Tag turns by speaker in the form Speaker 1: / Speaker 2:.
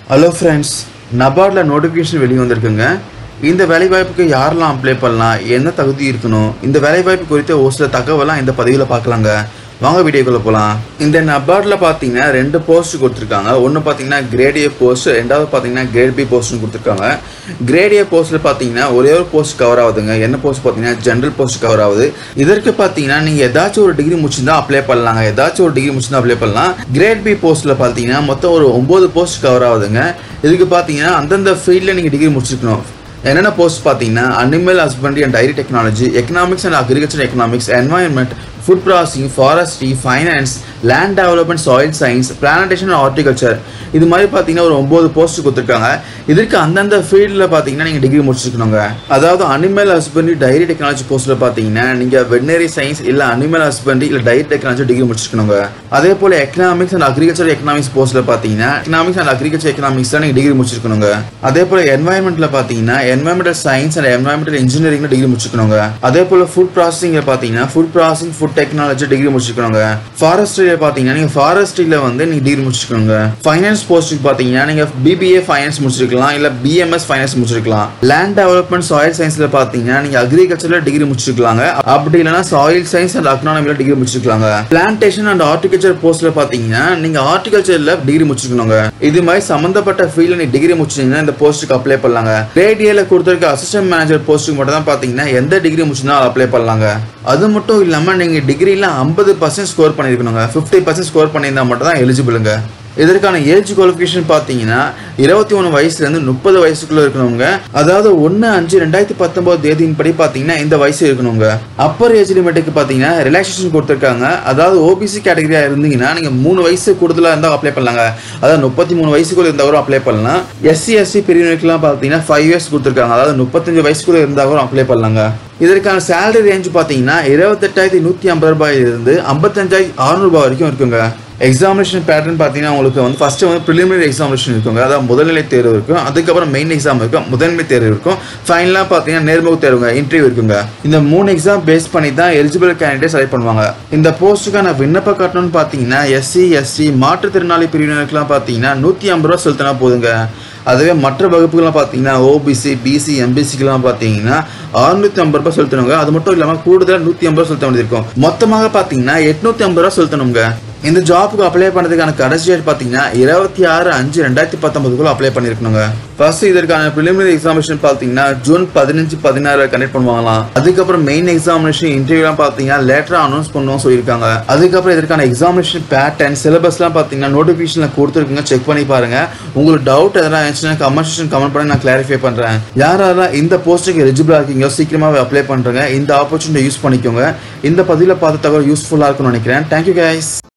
Speaker 1: hello friends நபார்டில் notification வெளியே வந்திருக்குங்க இந்த வேலைவாய்ப்புக்கு யாரெல்லாம் அப்ளை பண்ணலாம் என்ன தகுதி இருக்கணும் இந்த வேலைவாய்ப்பு குறித்த ஒரு சில தகவலாம் இந்த பதிவில் பார்க்கலாங்க வாங்க வீடியோக்குள்ளே போகலாம் இந்த நபார்டில் பார்த்தீங்கன்னா ரெண்டு போஸ்ட் கொடுத்துருக்காங்க ஒன்று பார்த்தீங்கன்னா கிரேட் ஏ போஸ்ட் ரெண்டாவது பார்த்தீங்கன்னா கிரேட் பி போஸ்ட்னு கொடுத்துருக்காங்க கிரேட் ஏ போஸ்ட்டில் பார்த்தீங்கன்னா ஒரே ஒரு போஸ்ட் கவர் ஆகுதுங்க என்ன போஸ்ட் பார்த்தீங்கன்னா ஜென்ரல் போஸ்ட் கவர் ஆகுது இதற்கு பார்த்தீங்கன்னா நீங்கள் ஏதாச்சும் ஒரு டிகிரி முடிச்சிருந்தா அப்ளை பண்ணலாங்க ஏதாச்சும் ஒரு டிகிரி முடிச்சிருந்தா அப்ளை பண்ணலாம் கிரேட் பி போஸ்ட்டில் பார்த்தீங்கன்னா மொத்தம் ஒரு ஒம்பது போஸ்ட் கவர் ஆகுதுங்க இதுக்கு பார்த்தீங்கன்னா அந்தந்த ஃபீல்டில் நீங்கள் டிகிரி முடிச்சிருக்கணும் என்னென்ன போஸ்ட் பார்த்தீங்கன்னா animal husbandry and dairy technology economics and agriculture economics environment food processing forestry finance land development soil science plantation and horticulture இது மாதிரி பார்த்தீங்கன்னா ஒரு ஒம்பது போஸ்ட் கொடுத்துருக்காங்க இதற்கு அந்தந்த ஃபீல்டில் பார்த்தீங்கன்னா நீங்கள் டிகிரி முடிச்சிருக்கணுங்க அதாவது அனிமல் ஹஸ்பண்ட்ரி டைரி டெக்னாலஜி போஸ்ட்டில் பார்த்தீங்கன்னா நீங்கள் வெட்னரி சயின்ஸ் இல்லை அனிமல் ஹஸ்பண்ட்ரி இல்லை டைரி டெக்னாலஜி டிகிரி முடிச்சிருக்கணுங்க அதே போல் எக்கனாமிக்ஸ் அண்ட் அக்ரிகல்ச்சர் எக்கனாமிக்ஸ் போஸ்ட்டில் பார்த்தீங்கன்னா எக்கனாமிக்ஸ் அண்ட் அக்ரிகல்ச்சர் எக்கனாமிக்ஸ் தான் நீங்கள் டிகிரி முடிச்சிருக்கணுங்க அதே போல் என்வாயன்மெண்ட்டில் பார்த்தீங்கன்னா என்வாயன்மெண்டல் சயின்ஸ் அண்ட் என்வாயன்மெண்டல் இன்ஜினியரிங்ல டிகிரி முடிச்சிருக்கணுங்க அதே போல் ஃபுட் ப்ராசஸிங்கில் பார்த்தீங்கன்னா food processing food technology degree முடிச்சிருக்கணுங்க ஃபாரஸ்ட்ரியில் பார்த்தீங்கன்னா நீங்கள் ஃபாரஸ்ட்ரியில் வந்து நீங்கள் டிகிரி முடிச்சிருக்கணுங்க ஃபைனான்ஸ் போஸ்ட்டுக்கு பார்த்தீங்கன்னா நீங்கள் பிபிஏ ஃபைனான்ஸ் முடிச்சிருக்கலாம் இல்லை பிஎம்எஸ் ஃபைனான்ஸ் முடிச்சிருக்கலாம் லேண்ட் டெவலப்மெண்ட் சாயில் சயின்ஸில் பார்த்தீங்கன்னா நீங்கள் அக்ரிகல்ச்சரில் டிகிரி முடிச்சிருக்கலாங்க அப்படி இல்லைனா சாயில் சயின்ஸ் அண்ட் அக்னாமியில் டிகிரி முடிச்சிருக்கலாங்க பிளான்டேஷன் அண்ட் ஹார்டிகல்ச்சர் போஸ்ட்டில் பார்த்தீங்கன்னா நீங்கள் ஹார்டிகல்ச்சரில் டிகிரி முடிச்சிருக்கணுங்க இது மாதிரி சம்மந்தப்பட்ட ஃபீல்டில் நீங்கள் டிகிரி முடிச்சிங்கன்னா இந்த போஸ்ட்டுக்கு அப்ளை பண்ணலாங்க கிரேட் ஏல கொடுத்துருக்க அசிஸ்டன்ட் மேனேஜர் போஸ்ட்டுக்கு மட்டும் தான் பார்த்தீங்கன்னா எந்த டிகிரி முடிச்சிருந்தா அப்ளை பண்ணலாங்க அது மட்டும் இல்லாமல் நீங்கள் டிகிரியில் ஐம்பது பர்சன்ட் ஸ்கோர் பண்ணியிருக்கணுங்க ஃபிஃப்டி பர்சன்ட் ஸ்கோர் பண்ணியிருந்தா மட்டும் தான் எலிஜிபிளுங்க இதற்கான ஏஜ் குவாலிஃபிகேஷன் பார்த்தீங்கன்னா இருபத்தி ஒன்று வயசுலேருந்து முப்பது வயசுக்குள்ளே இருக்கணுங்க அதாவது ஒன்று அஞ்சு ரெண்டாயிரத்தி பத்தொம்போது தேதியின் படி பார்த்தீங்கன்னா இந்த வயசு இருக்கணுங்க அப்பர் ஏஜ் லிமிட்டுக்கு பார்த்தீங்கன்னா ரிலாக்ஸேஷன் கொடுத்துருக்காங்க அதாவது ஓபிசி கேட்டகரியாக இருந்தீங்கன்னா நீங்கள் மூணு வயசு கூடுதலாக இருந்தால் அப்ளை பண்ணலாங்க அதாவது முப்பத்தி மூணு வயசுக்குள்ள இருந்தால் கூட அப்ளை பண்ணலாம் எஸ்சி எஸ்சி பிரிவினருக்குலாம் பார்த்தீங்கன்னா ஃபைவ் இயர்ஸ் கொடுத்துருக்காங்க அதாவது முப்பத்தஞ்சு வயசுக்குள்ள இருந்தால் கூட அப்ளை பண்ணலாங்க இதற்கான சேலரி ரேஞ்ச் பார்த்தீங்கன்னா இருபத்தெட்டாயிரத்தி நூற்றி ஐம்பது ரூபாயிலிருந்து ஐம்பத்தஞ்சாயிரத்தி அறுநூறுபா வரைக்கும் இருக்குங்க எக்ஸாமினேஷன் பேட்டர்ன் பார்த்தீங்கன்னா உங்களுக்கு வந்து ஃபஸ்ட்டு வந்து ப்ரிலிமினரி எக்ஸாமினேஷன் இருக்குங்க அதாவது முதல்நிலை தேர்வு இருக்கும் அதுக்கப்புறம் மெயின் எக்ஸாம் இருக்கும் முதன்மை தேர்வு இருக்கும் ஃபைனலாக பார்த்தீங்கன்னா நேர்முக தேர்வுங்க இன்டர்வியூ இருக்குங்க இந்த மூணு எக்ஸாம் பேஸ் பண்ணி தான் எலிஜிபிள் கேண்டிடேட் செலக்ட் பண்ணுவாங்க இந்த போஸ்ட்டுக்கான விண்ணப்ப கட்டணம்னு பார்த்தீங்கன்னா எஸ்சி எஸ்சி மாற்றுத்திறனாளி பிரிவினருக்குலாம் பார்த்தீங்கன்னா நூற்றி ஐம்பது ரூபா செலுத்தினா போதுங்க அதுவே மற்ற வகுப்புகள்லாம் பார்த்தீங்கன்னா ஓபிசி பிசி எம்பிசிக்கெல்லாம் பார்த்தீங்கன்னா அறுநூத்தி ஐம்பது ரூபாய் செலுத்தணுங்க அது மட்டும் இல்லாமல் கூடுதலாக நூற்றி ஐம்பது ரூபா செலுத்த வேண்டியது இருக்கும் மொத்தமாக பார்த்தீங்கன்னா எட்நூத்தி ஐம்பது ரூபா செலுத்தணுங்க இந்த ஜாப்புக்கு அப்ளை பண்ணதுக்கான கடைசி டேட் பார்த்தீங்கன்னா இருபத்தி ஆறு அஞ்சு ரெண்டாயிரத்தி பத்தொன்பதுக்குள்ள அப்ளை பண்ணிருக்கணுங்க ஃபர்ஸ்ட் இதற்கான ப்ரிலிமினரி எக்ஸாமினேஷன் பார்த்தீங்கன்னா ஜூன் பதினஞ்சு பதினாறு கனெக்ட் பண்ணுவாங்களாம் அதுக்கப்புறம் மெயின் எக்ஸாமினேஷன் இன்டர்வியூலாம் பார்த்தீங்கன்னா லேட்டராக அனௌன்ஸ் பண்ணுவோம் சொல்லியிருக்காங்க அதுக்கப்புறம் இதற்கான எக்ஸாமினேஷன் பேட்டர்ன் சிலபஸ்லாம் பார்த்தீங்கன்னா நோட்டிஃபிகேஷனில் கொடுத்துருக்குங்க செக் பண்ணி பாருங்க உங்களுக்கு டவுட் எதனா இருந்துச்சுன்னா கமெண்ட் செக்ஷன் கமெண்ட் பண்ணி நான் கிளாரிஃபை பண்ணுறேன் யாரெல்லாம் இந்த போஸ்ட்டுக்கு எலிஜிபிளாக இருக்கீங்களோ சீக்கிரமாகவே அப்ளை பண்ணுறேங்க இந்த ஆப்பர்ச்சுனிட்டி யூஸ் பண்ணிக்கோங்க இந்த பதிவில் பார்த்த தகவல் யூஸ்ஃபுல்லாக இருக்கும்னு நினைக்கிறேன் தேங்க்யூ கைஸ்